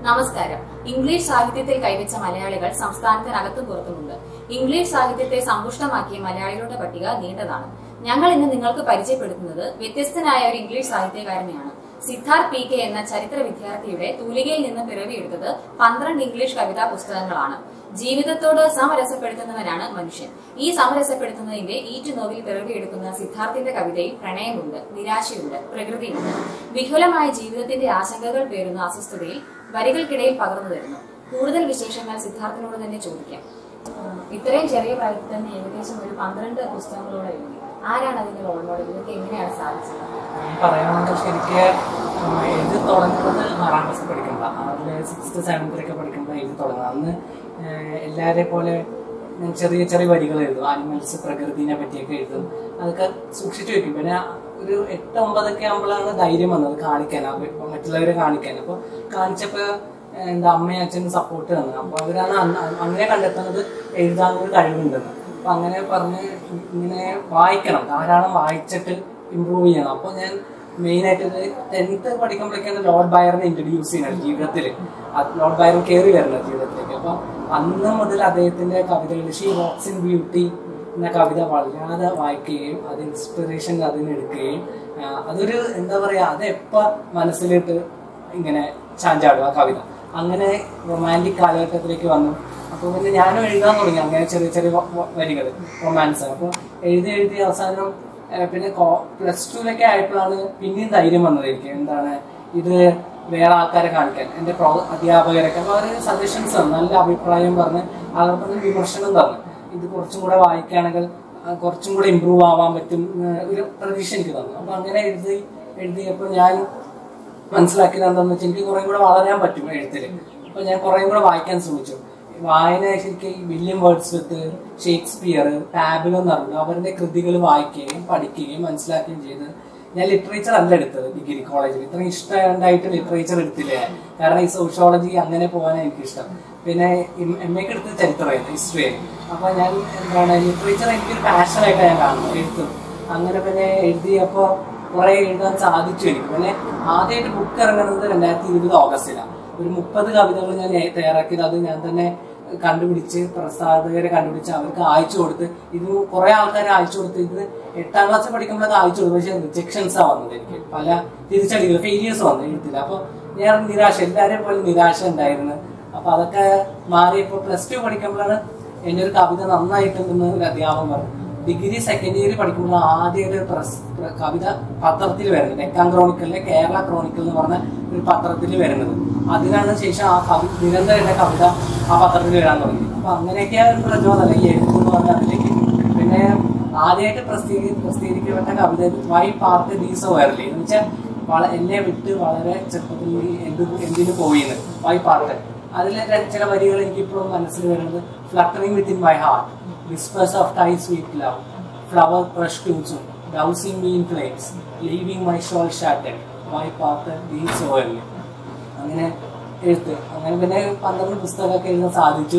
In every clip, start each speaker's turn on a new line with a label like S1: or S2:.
S1: നമസ്കാരം ഇംഗ്ലീഷ് സാഹിത്യത്തിൽ കൈവച്ച മലയാളികൾ സംസ്ഥാനത്തിനകത്തും പുറത്തുമുണ്ട് ഇംഗ്ലീഷ് സാഹിത്യത്തെ സമ്പുഷ്ടമാക്കിയ മലയാളികളുടെ പട്ടിക നീണ്ടതാണ് ഞങ്ങൾ ഇന്ന് നിങ്ങൾക്ക് പരിചയപ്പെടുത്തുന്നത് വ്യത്യസ്തനായ ഒരു ഇംഗ്ലീഷ് സാഹിത്യകാരനെയാണ് സിദ്ധാർത്ഥ് പി കെ എന്ന ചരിത്ര വിദ്യാർത്ഥിയുടെ തൂലികയിൽ നിന്ന് പിറവിയെടുത്തത് പന്ത്രണ്ട് ഇംഗ്ലീഷ് കവിതാ പുസ്തകങ്ങളാണ് ജീവിതത്തോട് സമരസപ്പെടുത്തുന്നവനാണ് മനുഷ്യൻ ഈ സമരസപ്പെടുത്തുന്നതിന്റെ ഈറ്റുനോവിൽ പിറവിയെടുക്കുന്ന സിദ്ധാർത്ഥിന്റെ കവിതയിൽ പ്രണയമുണ്ട് നിരാശയുണ്ട് പ്രകൃതിയുണ്ട് വിഹുലമായ ജീവിതത്തിന്റെ ആശങ്കകൾ പേരുന്ന അസ്വസ്ഥതയിൽ വരികൾക്കിടയിൽ പകർന്നു തരുന്നു കൂടുതൽ വിശേഷങ്ങൾ സിദ്ധാർത്ഥിനോട് തന്നെ ചോദിക്കാം ആഹ് ഇത്രയും ചെറിയ പ്രായത്തിൽ തന്നെ ഏകദേശം ഒരു പന്ത്രണ്ട് പുസ്തകങ്ങളോടെ എഴുതി ആരാണ് അതിന്റെ റോൾ മോഡൽ ഇതൊക്കെ എങ്ങനെയാണ് സാധിച്ചത്
S2: പറയുന്നത് ശരിക്ക് എഴുതി തുടങ്ങുന്നത് ആറാം ക്ലാസ് പഠിക്കുമ്പോൾ അതിൽ സിക്സ്ത് സെവൻത്തിലൊക്കെ പഠിക്കുമ്പോൾ എഴുതി തുടങ്ങുന്നത് അന്ന് ഏഹ് എല്ലാവരെ പോലെ ഞാൻ ചെറിയ ചെറിയ വരികൾ എഴുതും ആനിമൽസ് പ്രകൃതിനെ പറ്റിയൊക്കെ എഴുതും അതൊക്കെ സൂക്ഷിച്ചു വെക്കും പിന്നെ ഒരു എട്ട് ഒമ്പതൊക്കെ ആകുമ്പോഴാണ് ധൈര്യം വന്നത് കാണിക്കാൻ അവ- മറ്റുള്ളവരെ കാണിക്കാൻ അപ്പോൾ കാണിച്ചപ്പോൾ എന്താ അമ്മയും അച്ഛനും സപ്പോർട്ട് തന്നു അപ്പോൾ അവരാണ് അന്ന് അങ്ങനെ കണ്ടെത്തുന്നത് എഴുതാനൊരു കഴിവുണ്ടെന്ന് അപ്പൊ അങ്ങനെ പറഞ്ഞ് ഇങ്ങനെ വായിക്കണം ധാരാളം വായിച്ചിട്ട് ഇമ്പ്രൂവ് ചെയ്യണം അപ്പോൾ ഞാൻ മെയിൻ ആയിട്ട് ടെൻത്ത് പഠിക്കുമ്പോഴേക്കാണ് ലോർഡ് ബയറിനെ ഇൻട്രൊഡ്യൂസ് ചെയ്യുന്നത് ജീവിതത്തിൽ ലോർഡ് ബയറൻ കയറി വരുന്നത് ജീവിതത്തിലേക്ക് അപ്പൊ അന്ന് മുതൽ അദ്ദേഹത്തിന്റെ കവിതകൾ ഷീ റോക്സ് ഇൻ ബ്യൂട്ടി എന്ന കവിത വല്ലാതെ വായിക്കുകയും അത് ഇൻസ്പിറേഷൻ അതിനെടുക്കുകയും ആ, അതൊരു എന്താ പറയാ അത് എപ്പ മനസ്സിലിട്ട് ഇങ്ങനെ ചാഞ്ചാടും ആ കവിത അങ്ങനെ റൊമാൻറ്റിക് കാലഘട്ടത്തിലേക്ക് വന്നു അപ്പോൾ പിന്നെ ഞാനും എഴുതാൻ തുടങ്ങി അങ്ങനെ ചെറിയ ചെറിയ വരികൾ റൊമാൻസ് അപ്പോൾ എഴുതി എഴുതി അവസാനം ഏഹ് പിന്നെ പ്ലസ് ടുവിലൊക്കെ ആയപ്പോഴാണ് പിന്നെയും ധൈര്യം വന്നത് എനിക്ക് എന്താണ് ഇത് വേറെ ആൾക്കാരെ കാണിക്കാൻ എൻ്റെ പ്രോ അധ്യാപകരൊക്കെ അപ്പോൾ അവർ സജഷൻസ് തന്നു നല്ല അഭിപ്രായം പറഞ്ഞ് അവർക്ക് വിമർശനം തന്നു ഇത് കുറച്ചും കൂടെ വായിക്കുകയാണെങ്കിൽ ആ, കുറച്ചും കൂടെ ഇമ്പ്രൂവ് ആവാൻ പറ്റും എന്ന് ഒരു പ്രതീക്ഷ എനിക്ക് തന്നു അപ്പോൾ അങ്ങനെ എഴുതി എഴുതിയപ്പോൾ ഞാൻ മനസ്സിലാക്കിയത് എന്താണെന്ന് വെച്ചാൽ എനിക്ക് കുറേ കൂടെ വളരാൻ പറ്റും എഴുത്തിൽ അപ്പൊ ഞാൻ കുറേ കൂടെ വായിക്കാൻ ശ്രമിച്ചു വായന ശരിക്കും ഈ വില്യം വേർഡ്സ് വിത്ത് ഷേക്സ്പിയർ ടാബിലോ എന്ന് പറഞ്ഞു അവരുടെ കൃതികൾ വായിക്കുകയും പഠിക്കുകയും മനസ്സിലാക്കുകയും ചെയ്ത് ഞാൻ ലിറ്ററേച്ചർ അല്ല എടുത്തത് ഡിഗ്രി കോളേജിൽ ഇത്രയും ഇഷ്ടമുണ്ടായിട്ട് ലിറ്ററേച്ചർ എടുത്തില്ല ഞാൻ. കാരണം ഈ സോഷ്യോളജി അങ്ങനെ പോകാനാണ് എനിക്കിഷ്ടം പിന്നെ എം എക്ക് എടുത്തത് ചരിത്രമായിരുന്നു ഹിസ്റ്ററിയായിരുന്നു അപ്പൊ ഞാൻ എന്താണ് ലിറ്ററേച്ചർ എനിക്കൊരു പാഷനായിട്ടാണ് ഞാൻ കാണുന്നത് എഴുത്തും അങ്ങനെ പിന്നെ എഴുതിയപ്പോൾ കുറെ എഴുതാൻ സാധിച്ചു എനിക്ക് പിന്നെ ആദ്യമായിട്ട് ബുക്ക് ഇറങ്ങുന്നത് രണ്ടായിരത്തി ഇരുപത് ഓഗസ്റ്റിലാണ് ഒരു മുപ്പത് കവിതകൾ ഞാൻ ഏ- തയ്യാറാക്കിയത് അത് ഞാൻ തന്നെ കണ്ടുപിടിച്ച് പ്രസാധകരെ കണ്ടുപിടിച്ച് അവർക്ക് അയച്ചു കൊടുത്ത് ഇത് കുറെ ആൾക്കാരെ അയച്ചു കൊടുത്ത് ഇത് എട്ടാം ക്ലാസ്സിൽ പഠിക്കുമ്പോഴൊക്കെ അയച്ചു കൊടുത്തു പക്ഷെ റിജക്ഷൻസ് ആ വന്നത് എനിക്ക് പല തിരിച്ചടികൾ ഫെയിലിയേഴ്സ് വന്നു എഴുത്തില്ല അപ്പൊ ഞാൻ നിരാശ എല്ലാവരെയും പോലെ നിരാശ ഉണ്ടായിരുന്നു അപ്പൊ അതൊക്കെ മാറിയപ്പോൾ പ്ലസ് ടു പഠിക്കുമ്പോഴാണ് എന്റെ ഒരു കവിത നന്നായിട്ടുണ്ടെന്ന് ഒരു അധ്യാപകൻ പറഞ്ഞു ഡിഗ്രി സെക്കൻഡ് ഇയർ പഠിക്കുമ്പോൾ ആദ്യമായിട്ട് ഒരു പ്രസ് പ്ര- കവിത പത്രത്തിൽ വരുന്നത് ഡെക്കാൻ ക്രോണിക്കലിലെ കേരള ക്രോണിക്കൽ എന്ന് പറഞ്ഞ ഒരു പത്രത്തിൽ വരുന്നത് അതിനാണ് ശേഷം ആ കവി നിരന്തരം എന്റെ കവിത ആ പത്രത്തിൽ വരാൻ തുടങ്ങി അപ്പൊ അങ്ങനെയൊക്കെയാണ് ഒരു പ്രചോദനം ഈ എഴുത്ത് എന്ന് പറഞ്ഞ അതിലേക്ക് പിന്നെ ആദ്യമായിട്ട് പ്രസിദ്ധീകരി പ്രസിദ്ധീകരിക്കപ്പെട്ട കവിത വൈ പാർട്ട് ദീസോ വയറലി എന്ന് വെച്ചാൽ വള- എന്നെ വിട്ട് വളരെ ചെറുപ്പത്തിൽ നീ എന്ത് എന്തിനു പോയിന്ന് വൈ പാർട്ട് അതിലെ ര- ചില വരികൾ എനിക്ക് ഇപ്പോഴും മനസ്സിൽ വരുന്നത് fluttering with in my heart whispers of thy sweet love flower crush to soon dousing me in flames leaving my soul shattered my path thee soil അങ്ങനെ എഴുത്ത് അങ്ങനെ പിന്നെ പന്ത്രണ്ട് പുസ്തകമൊക്കെ എഴുതാൻ സാധിച്ചു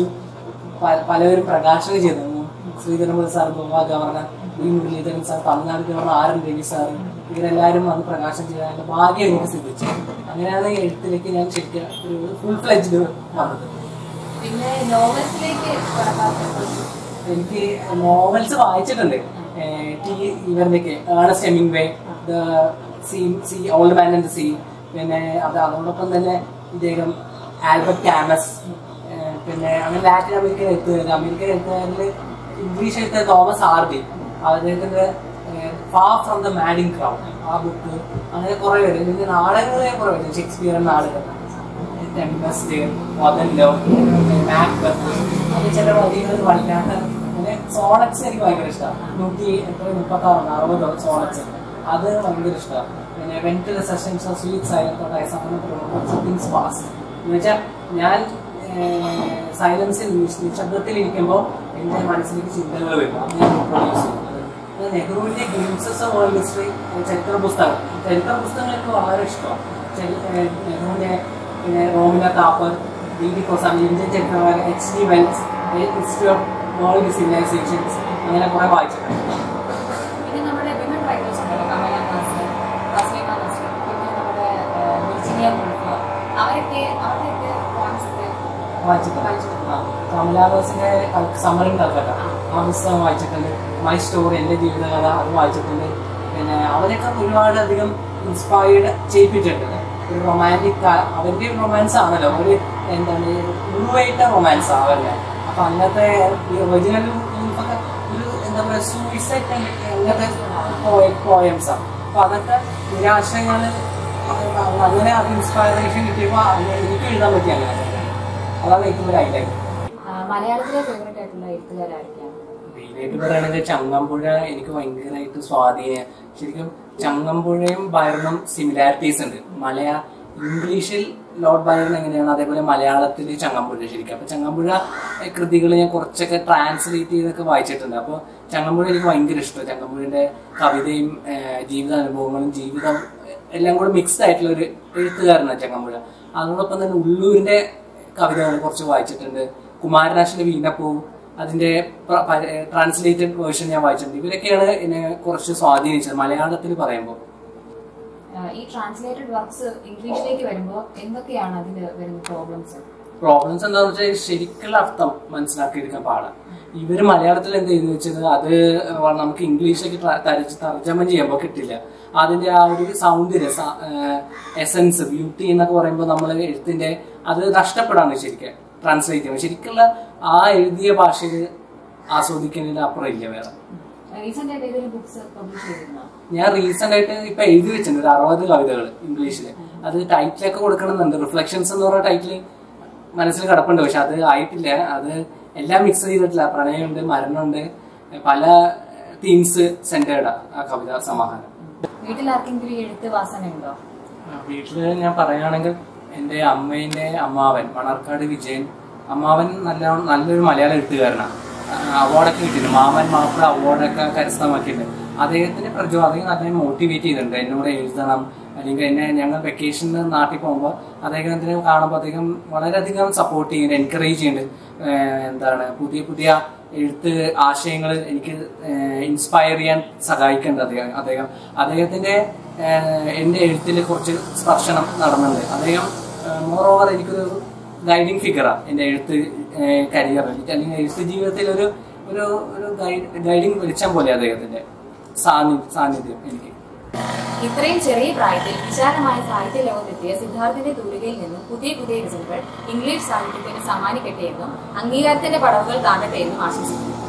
S2: പ- പലവരും പ്രകാശനം ചെയ്തു Sreedharan Pillai sir Goa governor V Muraleedharan sir Tamil Nadu governor R N Ravi sir ഇവരെല്ലാവരും വന്ന് പ്രകാശനം ചെയ്യാനുള്ള ഭാഗ്യം എനിക്ക് സിദ്ധിച്ചു അങ്ങനെയാണ് ഈ എഴുത്തിലേക്ക് ഞാൻ ശരിക്കും ഒരു ഫുൾ ഫ്ലെജ്ഡ് വന്നത്
S1: പിന്നെ നോവൽസിലേക്ക് കടക്കാത്തപ്പോൾ
S2: എനിക്ക് നോവൽസ് വായിച്ചിട്ടുണ്ട് ഏഹ് ടി ഇവരുടെയൊക്കെ Ernest Hemingway the sea sea old man and sea പിന്നെ അത് അതോടൊപ്പം തന്നെ ഇദ്ദേഹം ആൽബർട്ട് ക്യാമസ് ഏഹ് പിന്നെ അങ്ങനെ ലാറ്റിൻ അമേരിക്കൻ എഴുത്തുകാർ അമേരിക്കൻ എഴുത്തുകാരിൽ ഇംഗ്ലീഷ് എഴുത്തുകാർ തോമസ് ആർഡി അദ്ദേഹത്തിന്റെ far from the madding crowd ആ ബുക്ക് അങ്ങനെ കുറെ പേര് പിന്നെ നാടകങ്ങൾ ഞാൻ കുറെ പേര് ഷേക്സ്പിയർ നാടകങ്ങൾ ടെമ്പസ്റ്റ് ഒതല്ലോ മാക്ബത്ത് അത് ചില വരികൾ വല്ലാത്ത പിന്നെ സോണക്സ് എനിക്ക് ഭയങ്കര ഇഷ്ടമാണ് നൂറ്റി എത്ര മുപ്പത്തി ആറ് അറുപതോ സോണക്സ് അത് ഭയങ്കര ഇഷ്ടമാണ് പിന്നെ വെന്റില സെഷൻസ് സ്വീറ്റ് സൈലത്തോടെ സംതിങ്സ് പാസ് എന്ന് വെച്ചാൽ ഞാൻ സൈലൻസിൽ നിശബ്ദത്തിൽ ഇരിക്കുമ്പോൾ എൻ്റെ മനസ്സിലേക്ക് ചിന്തകൾ വരും അത് ഞാൻ പ്രൊഡ്യൂസ് ചെയ്യും അത് നെഹ്റുവിന്റെ ഗ്ലിംസസ് ഓഫ് വേൾഡ് ഹിസ്റ്ററി ചരിത്ര പുസ്തകം ചരിത്ര പുസ്തകങ്ങൾ എനിക്ക് വളരെ ഇഷ്ടമാണ് ചരി- ഏഹ് നെഹ്റുവിന്റെ പിന്നെ Romila Thapar D D Kosambi Indian ചരിത്രകാരൻ H D Wells history of world civilisations അങ്ങനെ കുറെ വായിച്ചിട്ടുണ്ട്
S1: പിന്നെ നമ്മുടെ വിമൻ റൈറ്റേഴ്സ് ഉണ്ടല്ലോ കമല നാസർ തസ്ലീമ നസ്രീൻ പിന്നെ നമ്മുടെ ഏഹ്, വിർജിനിയ വുൾഫ് അവരൊക്കെ അവരുടെയൊക്കെ
S2: വായിച്ചിട്ടുണ്ട് ആ കമലാദാസിന്റെ സമരം കൽക്കട്ട ആ പുസ്തകം വായിച്ചിട്ടുണ്ട് മൈ സ്റ്റോറി എൻ്റെ ജീവിതകഥ അത് വായിച്ചിട്ടുണ്ട് പിന്നെ അവരൊക്കെ ഒരുപാട് അധികം ഇൻസ്പയർഡ് ചെയ്യിപ്പിച്ചിട്ടുണ്ട് ഒരു റൊമാൻറ്റിക് അവരുടെ റൊമാൻസ് ആണല്ലോ ഒരു എന്താണ് ഉരുവായിട്ട റൊമാൻസ് അവരുടെ അപ്പൊ അങ്ങനത്തെ ഈ ഒറിജിനൽ ഒക്കെ ഒരു എന്താ പറയുക സൂയിസൈഡ് അങ്ങനത്തെ പോയംസ് ആണ് അപ്പൊ അതൊക്കെ നിരാശകള് അങ്ങനെ അത് ഇൻസ്പയറേഷൻ കിട്ടിയപ്പോൾ അങ്ങനെ എനിക്ക് എഴുതാൻ പറ്റി അങ്ങനെ അതാണ് ഏറ്റവും ഒരു ഹൈലൈറ്റ്
S1: ആ, മലയാളത്തിലെ ഫേവറേറ്റ് ആയിട്ടുള്ള എഴുത്തുകാരായിരിക്കാം
S2: മെയിനായിട്ട് പറയുകയാണെങ്കിൽ ചങ്ങമ്പുഴ എനിക്ക് ഭയങ്കരമായിട്ട് സ്വാധീനം ശരിക്കും ചങ്ങമ്പുഴയും ബയറിനും സിമിലാരിറ്റീസ് ഉണ്ട് മലയാ ഇംഗ്ലീഷിൽ ലോർഡ് ബയറൻ എങ്ങനെയാണ് അതേപോലെ മലയാളത്തിൽ ചങ്ങമ്പുഴ ശരിക്കും അപ്പൊ ചങ്ങമ്പുഴ കൃതികൾ ഞാൻ കുറച്ചൊക്കെ ട്രാൻസ്ലേറ്റ് ചെയ്തൊക്കെ വായിച്ചിട്ടുണ്ട് അപ്പോൾ ചങ്ങമ്പുഴ എനിക്ക് ഭയങ്കര ഇഷ്ടമാണ് ചങ്ങമ്പുഴന്റെ കവിതയും ഏഹ്, ജീവിതാനുഭവങ്ങളും ജീവിതം എല്ലാം കൂടെ മിക്സ്ഡ് ആയിട്ടുള്ള ഒരു എഴുത്തുകാരനാണ് ചങ്ങമ്പുഴ അതോടൊപ്പം തന്നെ ഉള്ളൂരിന്റെ കവിതകൾ കുറച്ച് വായിച്ചിട്ടുണ്ട് കുമാരനാശിന്റെ വീണപ്പൂ അതിന്റെ ട്രാൻസ്ലേറ്റഡ് വേർഷൻ ഞാൻ വായിച്ചിട്ടുണ്ട് ഇവരൊക്കെയാണ് എന്നെ കുറച്ച് സ്വാധീനിച്ചത് മലയാളത്തിൽ പറയുമ്പോൾ
S1: ആ, ഈ ട്രാൻസ്ലേറ്റഡ് വർക്ക്സ് ഇംഗ്ലീഷിലേക്ക് വരുമ്പോൾ എന്തൊക്കെയാണ് അതിൽ വരുന്ന പ്രോബ്ലംസ്
S2: പ്രോബ്ലംസ് എന്താണെന്ന് വെച്ചാൽ ശരിക്കുള്ള അർത്ഥം മനസ്സിലാക്കിയെടുക്കാൻ പാടാണ് ഇവര് മലയാളത്തിൽ എന്ത് ചെയ്തു വെച്ചത് അത് നമുക്ക് ഇംഗ്ലീഷിലേക്ക് ട്ര- തരച്ച് തർജ്ജമ ചെയ്യുമ്പോൾ കിട്ടില്ല അതിന്റെ ആ ഒരു സൗന്ദര്യം എസൻസ് ബ്യൂട്ടി എന്നൊക്കെ പറയുമ്പോൾ നമ്മൾ എഴുത്തിന്റെ അത് നഷ്ടപ്പെടാണ് ശരിക്കും ട്രാൻസ്ലേറ്റ് ചെയ്യുമ്പോൾ ശരിക്കുള്ള ആ എഴുതിയ ഭാഷയിൽ ആസ്വദിക്കുന്നതിന് അപ്പുറം ഇല്ല വേറെ
S1: റീസെന്റ് ആയിട്ട് ഏതെങ്കിലും ബുക്സ് പബ്ലിഷ് ചെയ്തിരുന്നോ
S2: ഞാൻ റീസെന്റ് ആയിട്ട് ഇപ്പൊ എഴുതി വെച്ചിട്ടുണ്ട് ഒരു അറുപത് കവിതകൾ ഇംഗ്ലീഷിൽ അത് ടൈറ്റിലൊക്കെ കൊടുക്കണമെന്നുണ്ട് റിഫ്ലക്ഷൻസ് എന്ന് പറഞ്ഞ ടൈറ്റിൽ മനസ്സിൽ കിടപ്പുണ്ട് പക്ഷെ അത് ആയിട്ടില്ല അത് എല്ലാം മിക്സ് ചെയ്തിട്ടില്ല പ്രണയമുണ്ട് മരണമുണ്ട് പല തീംസ് സെന്റേർഡാ ആ കവിത സമാഹാരം
S1: വീട്ടിൽ ആർക്കെങ്കിലും ഈ എഴുത്ത് വാസനയുണ്ടോ
S2: വീട്ടില് ഞാൻ പറയുകയാണെങ്കിൽ എൻ്റെ അമ്മേന്റെ അമ്മാവൻ മണർക്കാട് വിജയൻ അമ്മാവൻ നല്ല നല്ലൊരു മലയാള എഴുത്തുകാരനാണ് അവാർഡൊക്കെ കിട്ടിയിട്ടുണ്ട് മാമൻ മാപ്പിള അവാർഡൊക്കെ കരസ്ഥമാക്കിയിട്ടുണ്ട് അദ്ദേഹത്തിന്റെ പ്രചോ അദ്ദേഹം നല്ല മോട്ടിവേറ്റ് ചെയ്തിട്ടുണ്ട് എന്നോട് എഴുതണം അല്ലെങ്കിൽ എന്നെ ഞങ്ങൾ വെക്കേഷന് നാട്ടിൽ പോകുമ്പോൾ അദ്ദേഹത്തിനെ കാണുമ്പോൾ അദ്ദേഹം വളരെയധികം സപ്പോർട്ട് ചെയ്യുന്നുണ്ട് എൻകറേജ് ചെയ്യുന്നുണ്ട് ഏഹ് എന്താണ് പുതിയ പുതിയ എഴുത്ത് ആശയങ്ങൾ എനിക്ക് ഇൻസ്പയർ ചെയ്യാൻ സഹായിക്കുന്നുണ്ട് അദ്ദേഹം അദ്ദേഹം അദ്ദേഹത്തിന്റെ ഏഹ് എന്റെ എഴുത്തിൽ കുറച്ച് സ്പർശനം നടന്നുണ്ട് അദ്ദേഹം മോർ ഓവർ എനിക്കൊരു ഗൈഡിങ് ഫിഗറാണ് എന്റെ എഴുത്ത് കരിയറിൽ അല്ലെങ്കിൽ എഴുത്ത് ജീവിതത്തിൽ ഒരു ഒരു ഒരു ഗൈഡിങ് വെളിച്ചം പോലെ അദ്ദേഹത്തിന്റെ സാന്നിധ്യം സാന്നിധ്യം എനിക്ക്
S1: ഇത്രയും ചെറിയ പ്രായത്തിൽ വിശാലമായ സാഹിത്യ ലോകത്തെത്തിയ സിദ്ധാർത്ഥിന്റെ തൂലികയിൽ നിന്നും പുതിയ പുതിയ രചനകൾ ഇംഗ്ലീഷ് സാഹിത്യത്തിന് സമ്മാനിക്കട്ടെ എന്നും അംഗീകാരത്തിന്റെ പടവുകൾ താണ്ടട്ടെ എന്നും ആശംസിക്കുന്നു